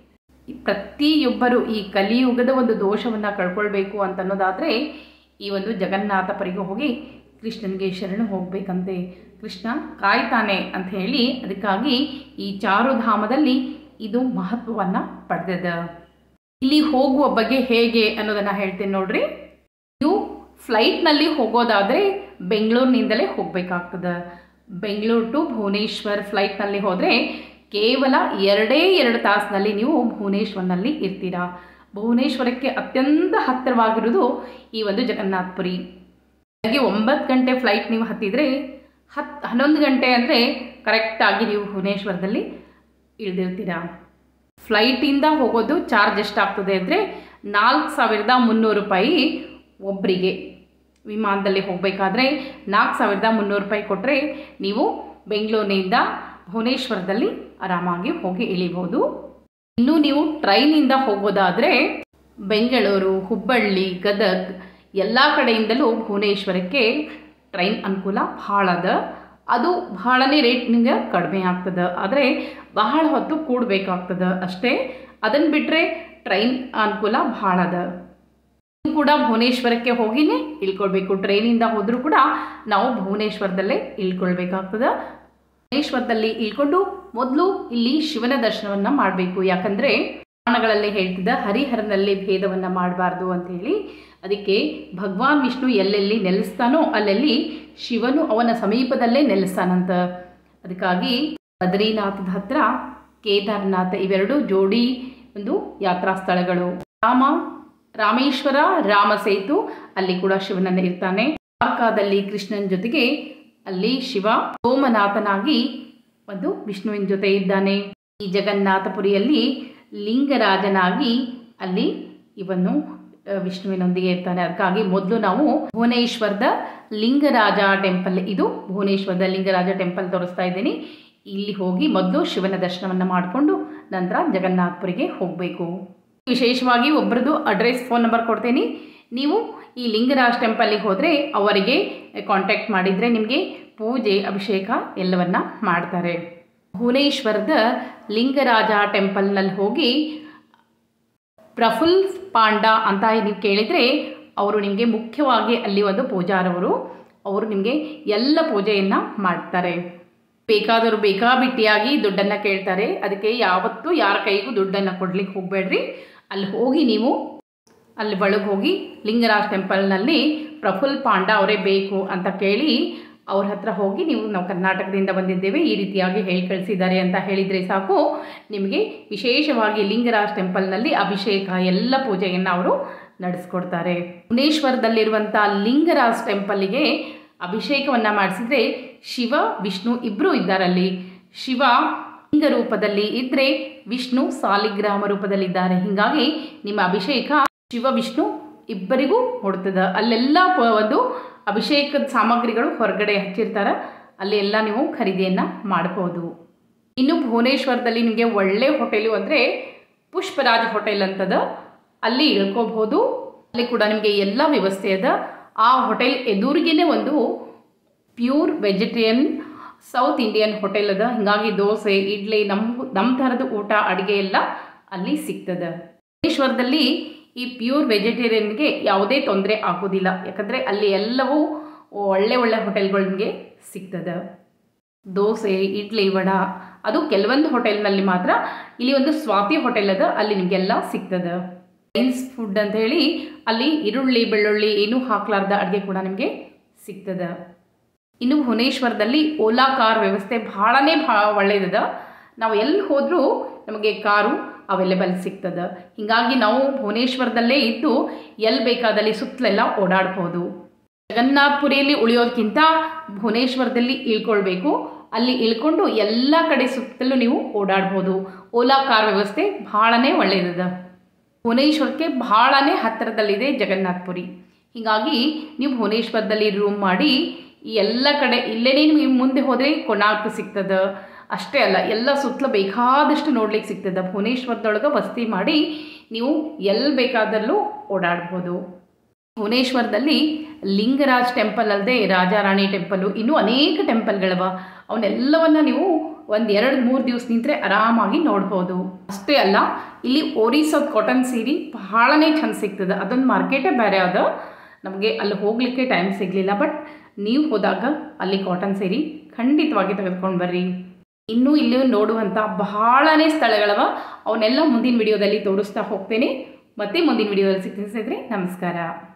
ಪ್ರತಿಯೊಬ್ಬರು ಈ ಕಲಿಯುಗದ ಒಂದು ದೋಷವನ್ನು ಕಳ್ಕೊಳ್ಬೇಕು ಅಂತ ಅನ್ನೋದಾದರೆ ಈ ಒಂದು ಜಗನ್ನಾಥಪುರಿಗೆ ಹೋಗಿ ಕೃಷ್ಣನಿಗೆ ಶರಣು ಹೋಗಬೇಕಂತೆ ಕೃಷ್ಣ ಕಾಯ್ತಾನೆ ಅಂತ ಹೇಳಿ ಅದಕ್ಕಾಗಿ ಈ ಚಾರುಧಾಮದಲ್ಲಿ ಇದು ಮಹತ್ವವನ್ನು ಪಡೆದಿದೆ ಇಲ್ಲಿ ಹೋಗುವ ಬಗ್ಗೆ ಹೇಗೆ ಅನ್ನೋದನ್ನು ಹೇಳ್ತೀನಿ ನೋಡ್ರಿ ನೀವು ಫ್ಲೈಟ್ನಲ್ಲಿ ಹೋಗೋದಾದರೆ ಬೆಂಗಳೂರಿನಿಂದಲೇ ಹೋಗಬೇಕಾಗ್ತದೆ ಬೆಂಗಳೂರು ಟು ಭುವನೇಶ್ವರ್ ಫ್ಲೈಟ್ನಲ್ಲಿ ಹೋದರೆ ಕೇವಲ ಎರಡೇ ಎರಡು ತಾಸಿನಲ್ಲಿ ನೀವು ಭುವನೇಶ್ವರ್ನಲ್ಲಿ ಇರ್ತೀರಾ ಭುವನೇಶ್ವರಕ್ಕೆ ಅತ್ಯಂತ ಹತ್ತಿರವಾಗಿರೋದು ಈ ಒಂದು ಜಗನ್ನಾಥ್ಪುರಿ ಬೆಳಗ್ಗೆ ಒಂಬತ್ತು ಗಂಟೆ ಫ್ಲೈಟ್ ನೀವು ಹತ್ತಿದರೆ ಹತ್ತು ಹನ್ನೊಂದು ಗಂಟೆ ಅಂದರೆ ಕರೆಕ್ಟಾಗಿ ನೀವು ಭುವನೇಶ್ವರದಲ್ಲಿ ಇಳಿದಿರ್ತೀರಾ ಫ್ಲೈಟಿಂದ ಹೋಗೋದು ಚಾರ್ಜ್ ಎಷ್ಟಾಗ್ತದೆ ಅಂದರೆ ನಾಲ್ಕು ಸಾವಿರದ ಮುನ್ನೂರು ರೂಪಾಯಿ ಒಬ್ಬರಿಗೆ ವಿಮಾನದಲ್ಲಿ ಹೋಗಬೇಕಾದ್ರೆ ನಾಲ್ಕು ಸಾವಿರದ ಮುನ್ನೂರು ರೂಪಾಯಿ ಕೊಟ್ಟರೆ ನೀವು ಬೆಂಗಳೂರಿನಿಂದ ಭುವನೇಶ್ವರದಲ್ಲಿ ಆರಾಮಾಗಿ ಹೋಗಿ ಇಳಿಬೋದು ಇನ್ನು ನೀವು ಟ್ರೈನಿಂದ ಹೋಗೋದಾದರೆ ಬೆಂಗಳೂರು ಹುಬ್ಬಳ್ಳಿ ಗದಗ್ ಎಲ್ಲ ಕಡೆಯಿಂದಲೂ ಭುವನೇಶ್ವರಕ್ಕೆ ಟ್ರೈನ್ ಅನುಕೂಲ ಭಾಳ ಅದ ಅದು ಬಹಳನೇ ರೇಟ್ ನಿಮಗೆ ಕಡಿಮೆ ಆಗ್ತದೆ ಆದರೆ ಬಹಳ ಹೊತ್ತು ಕೂಡಬೇಕಾಗ್ತದೆ ಅಷ್ಟೇ ಅದನ್ನು ಬಿಟ್ಟರೆ ಟ್ರೈನ್ ಅನುಕೂಲ ಭಾಳ ಅದ ನೀವು ಕೂಡ ಭುವನೇಶ್ವರಕ್ಕೆ ಹೋಗಿನೇ ಇಳ್ಕೊಳ್ಬೇಕು ಟ್ರೈನಿಂದ ಹೋದರೂ ಕೂಡ ನಾವು ಭುವನೇಶ್ವರದಲ್ಲೇ ಇಳ್ಕೊಳ್ಬೇಕಾಗ್ತದೆ ಭುವನೇಶ್ವರದಲ್ಲಿ ಇಳ್ಕೊಂಡು ಮೊದಲು ಇಲ್ಲಿ ಶಿವನ ದರ್ಶನವನ್ನು ಮಾಡಬೇಕು ಯಾಕಂದರೆ ಪುರಾಣಗಳಲ್ಲಿ ಹೇಳ್ತಿದ್ದ ಹರಿಹರನಲ್ಲಿ ಭೇದವನ್ನು ಮಾಡಬಾರ್ದು ಅಂತೇಳಿ ಅದಕ್ಕೆ ಭಗವಾನ್ ವಿಷ್ಣು ಎಲ್ಲೆಲ್ಲಿ ನೆಲೆಸ್ತಾನೋ ಅಲ್ಲೆಲ್ಲಿ ಶಿವನು ಅವನ ಸಮೀಪದಲ್ಲೇ ನೆಲೆಸ್ತಾನಂತ ಅದಕ್ಕಾಗಿ ಬದ್ರಿನಾಥದ ಹತ್ರ ಕೇದಾರ್ನಾಥ ಇವೆರಡು ಜೋಡಿ ಒಂದು ಯಾತ್ರಾ ಸ್ಥಳಗಳು ರಾಮ ರಾಮೇಶ್ವರ ರಾಮ ಸೇತು ಅಲ್ಲಿ ಕೂಡ ಶಿವನನ್ನ ಇರ್ತಾನೆ ದ್ವಾರಕಾದಲ್ಲಿ ಕೃಷ್ಣನ ಜೊತೆಗೆ ಅಲ್ಲಿ ಶಿವ ಸೋಮನಾಥನಾಗಿ ಒಂದು ವಿಷ್ಣುವಿನ ಜೊತೆ ಇದ್ದಾನೆ ಈ ಜಗನ್ನಾಥಪುರಿಯಲ್ಲಿ ಲಿಂಗರಾಜನಾಗಿ ಅಲ್ಲಿ ಇವನು ಆ, ವಿಷ್ಣುವಿನೊಂದಿಗೆ ಇರ್ತಾನೆ ಅದಕ್ಕಾಗಿ ಮೊದಲು ನಾವು ಭುವನೇಶ್ವರದ ಲಿಂಗರಾಜ ಟೆಂಪಲ್ ಇದು ಭುವನೇಶ್ವರದ ಲಿಂಗರಾಜ ಟೆಂಪಲ್ ತೋರಿಸ್ತಾ ಇದ್ದೀನಿ ಇಲ್ಲಿ ಹೋಗಿ ಮೊದಲು ಶಿವನ ದರ್ಶನವನ್ನು ಮಾಡಿಕೊಂಡು ನಂತರ ಜಗನ್ನಾಥ್ಪುರಿಗೆ ಹೋಗಬೇಕು ವಿಶೇಷವಾಗಿ ಒಬ್ಬರದು ಅಡ್ರೆಸ್ ಫೋನ್ ನಂಬರ್ ಕೊಡ್ತೀನಿ ನೀವು ಈ ಲಿಂಗರಾಜ್ ಟೆಂಪಲ್ಲಿಗೆ ಹೋದರೆ ಅವರಿಗೆ ಕಾಂಟ್ಯಾಕ್ಟ್ ಮಾಡಿದರೆ ನಿಮಗೆ ಪೂಜೆ ಅಭಿಷೇಕ ಎಲ್ಲವನ್ನ ಮಾಡ್ತಾರೆ ಭುವನೇಶ್ವರದ ಲಿಂಗರಾಜ ಟೆಂಪಲ್ನಲ್ಲಿ ಹೋಗಿ ಪ್ರಫುಲ್ ಪಾಂಡ ಅಂತ ನೀವು ಕೇಳಿದರೆ ಅವರು ನಿಮಗೆ ಮುಖ್ಯವಾಗಿ ಅಲ್ಲಿ ಒಂದು ಪೂಜಾರವರು ಅವರು ನಿಮಗೆ ಎಲ್ಲ ಪೂಜೆಯನ್ನು ಮಾಡ್ತಾರೆ ಬೇಕಾದವರು ಬೇಕಾಬಿಟ್ಟಿಯಾಗಿ ದುಡ್ಡನ್ನು ಕೇಳ್ತಾರೆ ಅದಕ್ಕೆ ಯಾವತ್ತೂ ಯಾರ ಕೈಗೂ ದುಡ್ಡನ್ನು ಕೊಡ್ಲಿಕ್ಕೆ ಹೋಗಬೇಡ್ರಿ ಅಲ್ಲಿ ಹೋಗಿ ನೀವು ಅಲ್ಲಿ ಒಳಗೆ ಹೋಗಿ ಲಿಂಗರಾಜ್ ಟೆಂಪಲ್ನಲ್ಲಿ ಪ್ರಫುಲ್ ಪಾಂಡ ಅವರೇ ಬೇಕು ಅಂತ ಕೇಳಿ ಅವ್ರ ಹತ್ರ ಹೋಗಿ ನೀವು ನಾವು ಕರ್ನಾಟಕದಿಂದ ಬಂದಿದ್ದೇವೆ ಈ ರೀತಿಯಾಗಿ ಹೇಳಿ ಕಳಿಸಿದ್ದಾರೆ ಅಂತ ಹೇಳಿದರೆ ಸಾಕು ನಿಮಗೆ ವಿಶೇಷವಾಗಿ ಲಿಂಗರಾಜ್ ಟೆಂಪಲ್ನಲ್ಲಿ ಅಭಿಷೇಕ ಎಲ್ಲ ಪೂಜೆಯನ್ನು ಅವರು ನಡೆಸ್ಕೊಡ್ತಾರೆ ಭುವನೇಶ್ವರದಲ್ಲಿರುವಂಥ ಲಿಂಗರಾಜ್ ಟೆಂಪಲ್ಗೆ ಅಭಿಷೇಕವನ್ನು ಮಾಡಿಸಿದ್ರೆ ಶಿವ ವಿಷ್ಣು ಇಬ್ಬರೂ ಇದ್ದಾರಲ್ಲಿ ಶಿವ ಲಿಂಗ ರೂಪದಲ್ಲಿ ಇದ್ದರೆ ವಿಷ್ಣು ಸಾಲಿಗ್ರಾಮ ರೂಪದಲ್ಲಿದ್ದಾರೆ ಹೀಗಾಗಿ ನಿಮ್ಮ ಅಭಿಷೇಕ ಶಿವ ವಿಷ್ಣು ಇಬ್ಬರಿಗೂ ಹೊಡ್ತದ ಅಲ್ಲೆಲ್ಲ ಪ- ಒಂದು ಅಭಿಷೇಕದ ಸಾಮಗ್ರಿಗಳು ಹೊರಗಡೆ ಹಚ್ಚಿರ್ತಾರೆ ಅಲ್ಲಿ ಎಲ್ಲ ನೀವು ಖರೀದಿಯನ್ನು ಮಾಡ್ಬೋದು ಇನ್ನು ಭುವನೇಶ್ವರದಲ್ಲಿ ನಿಮಗೆ ಒಳ್ಳೆ ಹೋಟೆಲು ಅಂದರೆ ಪುಷ್ಪರಾಜ್ ಹೋಟೆಲ್ ಅಂತದ ಅಲ್ಲಿ ಇಳ್ಕೋಬಹುದು ಅಲ್ಲಿ ಕೂಡ ನಿಮಗೆ ಎಲ್ಲ ವ್ಯವಸ್ಥೆ ಅದ ಆ ಹೋಟೆಲ್ ಎದುರಿಗೇನೆ ಒಂದು pure vegetarian South Indian hotel ಅದ ಹೀಗಾಗಿ ದೋಸೆ ಇಡ್ಲಿ ನಮ್ಮ ನಮ್ಮ ಥರದ ಊಟ ಅಡುಗೆ ಎಲ್ಲ ಅಲ್ಲಿ ಸಿಗ್ತದೆ ಭುವನೇಶ್ವರದಲ್ಲಿ ಈ ಪ್ಯೂರ್ ವೆಜಿಟೇರಿಯನ್ಗೆ ಯಾವುದೇ ತೊಂದರೆ ಆಗೋದಿಲ್ಲ ಯಾಕಂದರೆ ಅಲ್ಲಿ ಎಲ್ಲವೂ ಒಳ್ಳೆ ಒಳ್ಳೆ ಹೋಟೆಲ್ಗಳು ನಿಮಗೆ ಸಿಗ್ತದೆ ದೋಸೆ ಇಡ್ಲಿ ವಡ ಅದು ಕೆಲವೊಂದು ಹೋಟೆಲ್ನಲ್ಲಿ ಮಾತ್ರ ಇಲ್ಲಿ ಒಂದು ಸ್ವಾತಿ ಹೋಟೆಲ್ ಅದ ಅಲ್ಲಿ ನಿಮಗೆಲ್ಲ ಸಿಗ್ತದೆ ಚೈನ್ಸ್ ಫುಡ್ ಅಂತ ಹೇಳಿ ಅಲ್ಲಿ ಈರುಳ್ಳಿ ಬೆಳ್ಳುಳ್ಳಿ ಏನೂ ಹಾಕ್ಲಾರ್ದ ಅಡುಗೆ ಕೂಡ ನಿಮಗೆ ಸಿಗ್ತದೆ ಇನ್ನು ಭುವನೇಶ್ವರದಲ್ಲಿ ಓಲಾ ಕಾರ್ ವ್ಯವಸ್ಥೆ ಭಾಳನೇ ಭಾಳ ಒಳ್ಳೆಯದದ ನಾವು ಎಲ್ಲಿ ಹೋದರೂ ನಮಗೆ ಕಾರು ಅವೈಲೇಬಲ್ ಸಿಗ್ತದೆ ಹೀಗಾಗಿ ನಾವು ಭುವನೇಶ್ವರದಲ್ಲೇ ಇದ್ದು ಎಲ್ಲಿ ಬೇಕಾದಲ್ಲಿ ಸುತ್ತಲೆಲ್ಲ ಓಡಾಡ್ಬೋದು ಜಗನ್ನಾಥ್ಪುರಿಯಲ್ಲಿ ಉಳಿಯೋದಕ್ಕಿಂತ ಭುವನೇಶ್ವರದಲ್ಲಿ ಇಳ್ಕೊಳ್ಬೇಕು ಅಲ್ಲಿ ಇಳ್ಕೊಂಡು ಎಲ್ಲ ಕಡೆ ಸುತ್ತಲೂ ನೀವು ಓಡಾಡ್ಬೋದು ಓಲಾ ಕಾರ್ ವ್ಯವಸ್ಥೆ ಭಾಳನೇ ಒಳ್ಳೆಯದದ ಭುವನೇಶ್ವರಕ್ಕೆ ಭಾಳನೇ ಹತ್ತಿರದಲ್ಲಿದೆ ಜಗನ್ನಾಥ್ಪುರಿ ಹೀಗಾಗಿ ನೀವು ಭುವನೇಶ್ವರದಲ್ಲಿ ರೂಮ್ ಮಾಡಿ ಈ ಎಲ್ಲ ಕಡೆ ಇಲ್ಲೇ ನಿಮಗೆ ಮುಂದೆ ಹೋದರೆ ಕೊನಾರ್ಕ್ ಸಿಗ್ತದೆ ಅಷ್ಟೇ ಅಲ್ಲ ಎಲ್ಲ ಸುತ್ತಲೂ ಬೇಕಾದಷ್ಟು ನೋಡ್ಲಿಕ್ಕೆ ಸಿಗ್ತದೆ ಭುವನೇಶ್ವರದೊಳಗೆ ವಸತಿ ಮಾಡಿ ನೀವು ಎಲ್ಲಿ ಬೇಕಾದಲ್ಲೂ ಓಡಾಡ್ಬೋದು ಭುವನೇಶ್ವರದಲ್ಲಿ ಲಿಂಗರಾಜ್ ಟೆಂಪಲ್ ಅಲ್ಲದೆ ರಾಜಾರಾಣಿ ಟೆಂಪಲು ಇನ್ನೂ ಅನೇಕ ಟೆಂಪಲ್ಗಳವ ಅವನ್ನೆಲ್ಲವನ್ನ ನೀವು ಒಂದು ಎರಡು ಮೂರು ದಿವಸ ನಿಂತರೆ ಆರಾಮಾಗಿ ನೋಡ್ಬೋದು ಅಷ್ಟೇ ಅಲ್ಲ ಇಲ್ಲಿ ಒರಿಸ್ಸದ ಕಾಟನ್ ಸೀರೆ ಬಹಳನೇ ಚಂದ ಸಿಗ್ತದೆ ಅದೊಂದು ಮಾರ್ಕೆಟೇ ಬೇರೆ ಅದ ನಮಗೆ ಅಲ್ಲಿ ಹೋಗಲಿಕ್ಕೆ ಟೈಮ್ ಸಿಗಲಿಲ್ಲ ಬಟ್ ನೀವು ಹೋದಾಗ ಅಲ್ಲಿ ಕಾಟನ್ ಸೀರೆ ಖಂಡಿತವಾಗಿ ತೆಗೆದುಕೊಂಡು ಬರ್ರಿ ಇನ್ನೂ ಇಲ್ಲಿ ನೋಡುವಂಥ ಬಹಳನೇ ಸ್ಥಳಗಳವ ಅವನ್ನೆಲ್ಲ ಮುಂದಿನ ವಿಡಿಯೋದಲ್ಲಿ ತೋರಿಸ್ತಾ ಹೋಗ್ತೇನೆ ಮತ್ತೆ ಮುಂದಿನ ವಿಡಿಯೋದಲ್ಲಿ ಸಿಗ್ತೀನಿ ಸ್ನೇಹಿತರೆ ನಮಸ್ಕಾರ